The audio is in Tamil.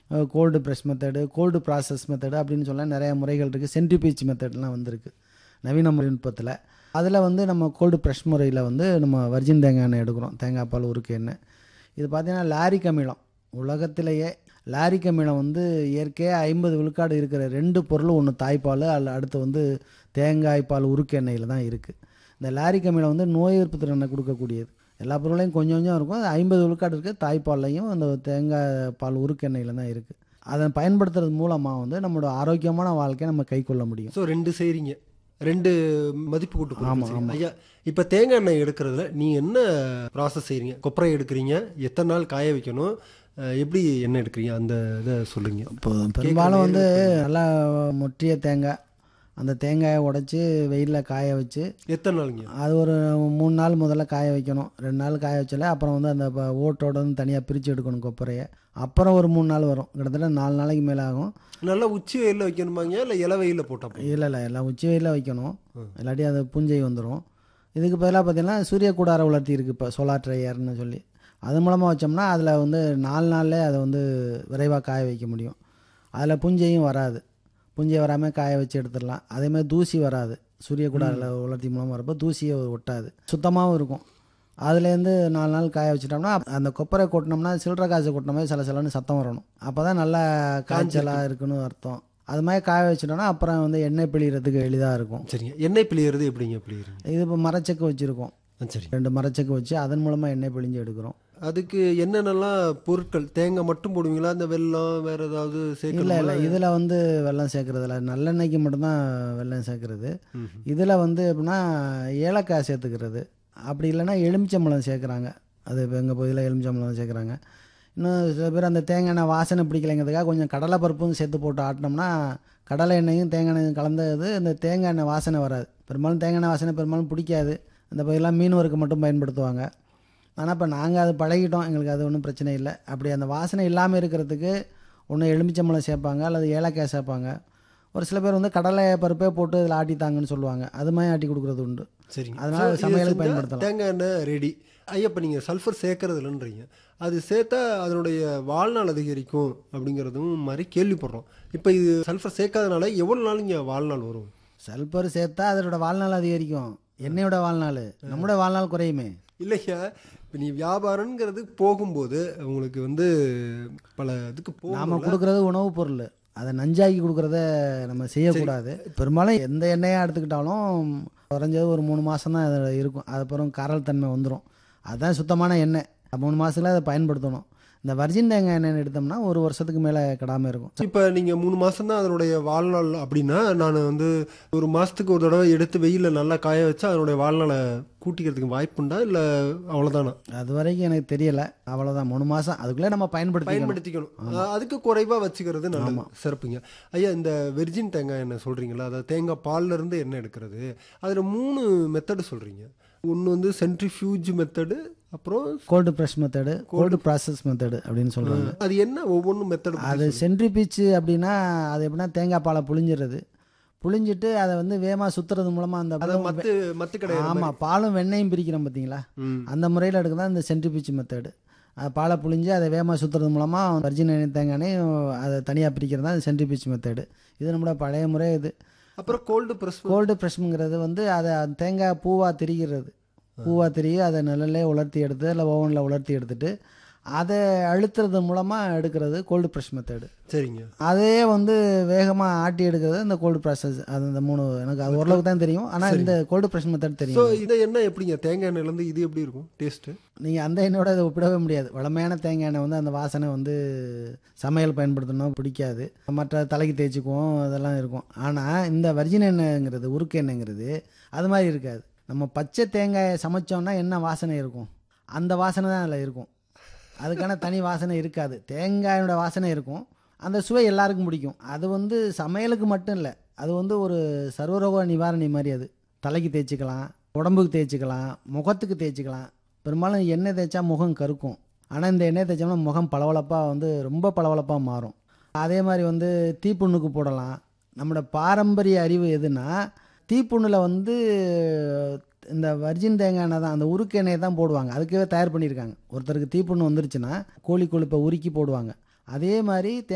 Gold press method cold process method அப்படின்னு சொல்ல நிறைய முறைகள் இருக்குது சென்ட்ரிபீச் மெத்தட்லாம் வந்திருக்கு நவீன தொழில்நுட்பத்தில் அதில் வந்து நம்ம கோல்டு ப்ரெஷ் முறையில் வந்து நம்ம வர்ஜின் தேங்காய் எண்ணெய் எடுக்கிறோம் தேங்காய் பால் உருக்கு எண்ணெய் இது பார்த்திங்கன்னா லாரிக் அமிலம் உலகத்திலேயே லாரிக் அமிலம் வந்து இயற்கையாக ஐம்பது விழுக்காடு இருக்கிற ரெண்டு பொருள் ஒன்று தாய்ப்பால் அல்ல அடுத்து வந்து தேங்காய் பால் உருக்கு எண்ணெயில் தான் இருக்குது இந்த லாரிக் அமிலம் வந்து நோய் எதிர்ப்பு திறனை கொடுக்கக்கூடியது எல்லா பொருளையும் கொஞ்சம் கொஞ்சம் இருக்கும் அது ஐம்பது விழுக்காடு இருக்குது தாய்ப்பால்லையும் அந்த தேங்காய் பால் உருக்கு எண்ணெயில் தான் இருக்குது அதை பயன்படுத்துறது மூலமாக வந்து நம்மளோட ஆரோக்கியமான வாழ்க்கையை நம்ம கை கொள்ள முடியும் ஸோ ரெண்டு செய்கிறீங்க ரெண்டு மதிப்பு கூட்டு ஆமா, கொடுக்குறீங்க. ஆமா. ஐயா இப்போ தேங்காய் எண்ணெய் எடுக்கிறதுல நீ என்ன ப்ராசஸ் செய்கிறீங்க கொப்பரை எடுக்கிறீங்க எத்தனை நாள் காய வைக்கணும் அஹ், எப்படி எண்ணெய் எடுக்கிறீங்க அந்த இதை சொல்லுங்க இப்போ பெரும்பாலும் வந்து நல்லா முற்றிய தேங்காய் அந்த தேங்காயை உடைச்சி வெயிலில் காய வச்சு எத்தனை நாளுங்க அது ஒரு மூணு நாள் முதல்ல காய வைக்கணும் ரெண்டு நாள் காய வச்சாலே அப்புறம் வந்து அந்த ப- ஓட்டோட வந்து தனியாக பிரித்து எடுக்கணும் கொப்பரையை அப்புறம் ஒரு மூணு நாள் வரும் கிட்டத்தட்ட நாலு நாளைக்கு மேலே ஆகும் நல்லா உச்சி வெயிலில் வைக்கணுமாங்க இல்லை இலை வெயிலில் போட்டா போதுமா? இல்லை இல்லை எல்லாம் உச்சி வெயிலில் வைக்கணும் இல்லாட்டி அது பூஞ்சை வந்துடும் இதுக்கு பதிலாக பார்த்தீங்கன்னா சூரிய கூடார உலர்த்தி இருக்குது இப்போ சோலார் ட்ரையர்னு சொல்லி அது மூலமாக வச்சோம்னா அதில் வந்து நாலு நாள்லே அதை வந்து விரைவாக காய வைக்க முடியும் அதில் புஞ்சையும் வராது புஞ்சை வராமல் காய வச்சு எடுத்துடலாம் அதேமாதிரி தூசி வராது சூரிய கூடாரில் உலர்த்தி மூலமாக வரப்போ தூசியை ஒட்டாது சுத்தமாகவும் இருக்கும் அதுலேருந்து நாலு நாள் காய வச்சிட்டோம்னா அந்த கொப்பரை கொட்டினோம்னா சில்லற காசு கொட்டின மாதிரி சில சிலன்னு சத்தம் வரணும் அப்போ தான் நல்லா காய்ச்சலாக இருக்குன்னு அர்த்தம் அது மாதிரி காய வச்சிட்டோம்னா அப்புறம் வந்து எண்ணெய் பிழியறதுக்கு எளிதாக இருக்கும் சரிங்க எண்ணெய் பிழியறது எப்படிங்க பிழியறீங்க இது இப்போ மரச்செக்கு வச்சுருக்கோம் ஆ, சரி ரெண்டு மரச்செக்கு வச்சு அதன் மூலமாக எண்ணெய் பிழிஞ்சு எடுக்கிறோம் அதுக்கு என்னென்னலாம் பொருட்கள் தேங்காய் மட்டும் போடுவீங்களா இந்த வெல்லம் வேற ஏதாவது இல்லை சேர்க்கணுமா இல்லை இதில் வந்து வெல்லம் சேர்க்குறதில்ல நல்லெண்ணெய்க்கு மட்டும்தான் வெல்லம் சேர்க்குறது இதில் வந்து எப்படின்னா ஏலக்காய் சேர்த்துக்கிறது அப்படி இல்லைன்னா எலுமிச்சம்பழம் சேர்க்குறாங்க அது இப்போ எங்கள் பகுதியில் எலுமிச்சம்பழம் சேர்க்குறாங்க இன்னும் சில பேர் அந்த தேங்காய் எண்ணெய் வாசனை பிடிக்கலைங்கிறதுக்காக கொஞ்சம் கடலை பருப்பும் சேர்த்து போட்டு ஆட்டினோம்னா கடலை எண்ணெயும் தேங்காய் எண்ணெயும் கலந்தது இந்த தேங்காய் எண்ணெய் வாசனை வராது பெரும்பாலும் தேங்காய் எண்ணெய் வாசனை பெரும்பாலும் பிடிக்காது அந்த பகுதியெல்லாம் மீன் வறுக்க மட்டும் பயன்படுத்துவாங்க ஆனால் இப்போ நாங்கள் அது பழகிட்டோம் எங்களுக்கு அது ஒன்றும் பிரச்சனை இல்லை அப்படி அந்த வாசனை இல்லாமல் இருக்கிறதுக்கு ஒன்று எலுமிச்சம்பழம் சேர்ப்பாங்க அல்லது ஏலக்காய் சேர்ப்பாங்க ஒரு சில பேர் வந்து கடலை பருப்பே போட்டு இதில் ஆட்டித்தாங்கன்னு சொல்லுவாங்க அது மாதிரி ஆட்டி கொடுக்குறது உண்டு சரிங்க அதனால So, இது சமையலுக்கு செஞ்சா பயன்படுத்தலாம். தேங்காய் எண்ணெய் ரெடி ஐயா இப்போ நீங்கள் சல்ஃபர் சேர்க்கறது இல்லைன்றீங்க அது சேர்த்தா அதனுடைய வாழ்நாள் அதிகரிக்கும் அப்படிங்கிறதும் மாதிரி கேள்விப்படுறோம் இப்போ இது சல்ஃபர் சேர்க்காதனால எவ்வளோ நாளுங்க வாழ்நாள் வரும் சல்பர் சேர்த்தா அதோட வாழ்நாள் அதிகரிக்கும் எண்ணெயோட வாழ்நாள் நம்மளோட வாழ்நாள் குறையுமே இல்லைங்க இப்போ நீ வியாபாரங்கிறது போகும்போது உங்களுக்கு வந்து பல இதுக்கு நாம போகும் கொடுக்கறது உணவுப் பொருள் அதை நஞ்சாக்கி கொடுக்கறத நம்ம செய்யக்கூடாது பெரும்பாலும் எந்த எண்ணெயாக எடுத்துக்கிட்டாலும் குறைஞ்சது ஒரு மூணு மாதம் தான் அது இருக்கும் அதுக்கப்புறம் கரல் தன்மை வந்துடும் அதுதான் சுத்தமான எண்ணெய் மூணு மாதத்துல அதை பயன்படுத்தணும் இந்த வர்ஜின் தேங்காய் எண்ணெய் எடுத்தோம்னா ஒரு வருஷத்துக்கு மேலே கெடாமல் இருக்கும் இப்போ நீங்கள் மூணு மாதம் தான் அதனுடைய வாழ்நாள் அப்படின்னா நான் வந்து ஒரு மாதத்துக்கு ஒரு தடவை எடுத்து வெயிலில் நல்லா காய வச்சா அதனுடைய வாழ்நாளை கூட்டிக்கிறதுக்கு வாய்ப்புண்டா இல்லை அவ்வளோதானா அது வரைக்கும் எனக்கு தெரியல அவ்வளோதான் மூணு மாதம் அதுக்குள்ளே நம்ம பயன்படுத்திக்கணும் பயன்படுத்திக்கணும் அஹ் அதுக்கு குறைவாக வச்சுக்கிறது நல்லது சிறப்புங்க ஐயா இந்த வெர்ஜின் தேங்காய் எண்ணெய் சொல்கிறீங்களா அதாவது தேங்காய் பால்ல இருந்து எண்ணெய் எடுக்கிறது அதில் மூணு மெத்தடு சொல்கிறீங்க ஒன்று வந்து சென்ட்ரிஃபியூஜ் மெத்தடு அப்புறம் cold press method cold process method அப்படின்னு சொல்கிறாங்க அது என்ன ஒவ்வொன்றும் மெத்தடு அது சென்ட்ரி பீச்சு அப்படின்னா அது எப்படின்னா தேங்காய் பாலை புழிஞ்சிடுறது புழிஞ்சிட்டு அதை வந்து வேகமாக சுற்றுறது மூலமாக அந்த அதை மத்து மத்து கிடையாது ஆமாம் பாலும் வெண்ணையும் பிரிக்கிறோம் பார்த்தீங்களா ம் அந்த முறையில் எடுக்க தான் இந்த சென்ட்ரி பீச்சு மெத்தடு அது பாலை புழிஞ்சு அதை வேகமாக சுற்றுறது மூலமாக வர்ஜின் எண்ணெய் தேங்காய் எண்ணெய் அதை தனியாக பிரிக்கிறது தான் சென்ட்ரி பீச்சு மெத்தடு இது நம்மளோட பழைய முறை இது அப்புறம் கோல்டு ப்ரெஸ் கோல்டு ப்ரெஷ்ங்கிறது வந்து அதை அந்த தேங்காய் பூவாக திரிகிறது பூவாக திரிகி அதை நிழல்லே உலர்த்தி எடுத்து இல்லை ஓவனில் உலர்த்தி எடுத்துட்டு அதை அழுத்துறது மூலமாக எடுக்கிறது கோல்டு ப்ரெஷ் மெத்தடு சரிங்க அதே வந்து வேகமாக ஆட்டி எடுக்கிறது இந்த கோல்டு ப்ராசஸ் அது இந்த மூணு எனக்கு அது ஓரளவுக்கு தான் தெரியும் ஆனால் இந்த கோல்டு ப்ரெஷ் மெத்தட் ஸோ தெரியும் இந்த எண்ணெய் எப்படிங்க தேங்காய் எண்ணெயிலேருந்து இது எப்படி இருக்கும் டேஸ்ட்டு நீங்கள் அந்த எண்ணெயோட இதை ஒப்பிடவே முடியாது வளமையான தேங்காய் எண்ணெய் வந்து அந்த வாசனை வந்து சமையல் பயன்படுத்தணும் பிடிக்காது மற்ற தலைக்கு தேய்ச்சிக்குவோம் அதெல்லாம் இருக்கும் ஆனால் இந்த வர்ஜின் எண்ணெய்ங்கிறது உருக்கு எண்ணெய்ங்கிறது அது மாதிரி இருக்காது நம்ம பச்சை தேங்காயை சமைச்சோம்னா என்ன வாசனை இருக்கும் அந்த வாசனை தான் அதில் இருக்கும் அதுக்கான தனி வாசனை இருக்காது தேங்காயோட வாசனை இருக்கும் அந்த சுவை எல்லாருக்கும் பிடிக்கும் அது வந்து சமையலுக்கு மட்டும் இல்லை அது வந்து ஒரு சர்வரோக நிவாரணி மாதிரி அது தலைக்கு தேய்ச்சிக்கலாம் உடம்புக்கு தேய்ச்சிக்கலாம் முகத்துக்கு தேய்ச்சிக்கலாம் பெரும்பாலும் எண்ணெய் தேய்ச்சா முகம் கருக்கும் ஆனால் இந்த எண்ணெய் தேய்ச்சோம்னா முகம் பளபளப்பாக வந்து ரொம்ப பளபளப்பாக மாறும் அதே மாதிரி வந்து தீப்புண்ணுக்கு போடலாம் நம்மளோட பாரம்பரிய அறிவு எதுனா தீப்புண்ணில் வந்து இந்த வர்ஜின் தேங்காய் எண்ணெய் தான் அந்த உருக்கு எண்ணெயை தான் போடுவாங்க அதுக்கே தயார் பண்ணியிருக்காங்க ஒருத்தருக்கு தீப்புண்ணு வந்துருச்சுன்னா கோழி கொழுப்பை உருக்கி போடுவாங்க அதே மாதிரி